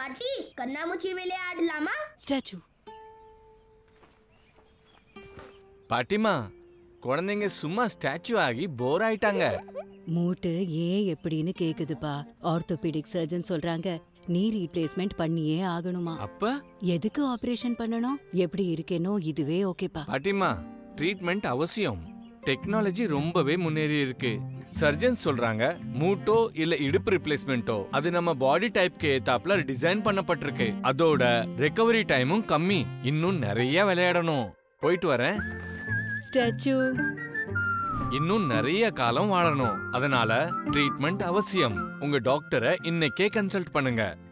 பாட்டி கண்ணாமூச்சி விளையாடலாமா ஸ்டாச்சு பாட்டிமா குழந்தைங்க சும்மா ஸ்டாச்சு ஆகி போர் ஆயிட்டாங்க மூட்டு ஏன் எப்படின்னு கேக்குதுப்பா ஆர்த்தோபெடிக் சர்ஜன் சொல்றாங்க நீ ரீப்ளேஸ்மெண்ட் பண்ணியே ஆகணுமா அப்ப எதுக்கு ஆபரேஷன் பண்ணணும் எப்படி இருக்கேனோ இதுவே ஓகேப்பா பாட்டிமா ட்ரீட்மெண்ட் அவசியம் டெக்னாலஜி ரொம்பவே முன்னேறி இருக்கு சர்ஜன் சொல்றாங்க மூட்டோ இல்ல இடுப்பு ரிப்ளேஸ்மெண்ட்டோ அது நம்ம பாடி டைப்க்கு ஏத்தாப்ல டிசைன் பண்ணப்பட்டிருக்கு அதோட ரெக்கவரி டைமும் கம்மி இன்னும் நிறைய விளையாடணும் போயிட்டு வரேன் ஸ்டாச்சு இன்னும் நிறைய காலம் வாழணும் அதனால ட்ரீட்மெண்ட் அவசியம் உங்க டாக்டரை இன்னைக்கே கன்சல்ட் பண்ணுங்க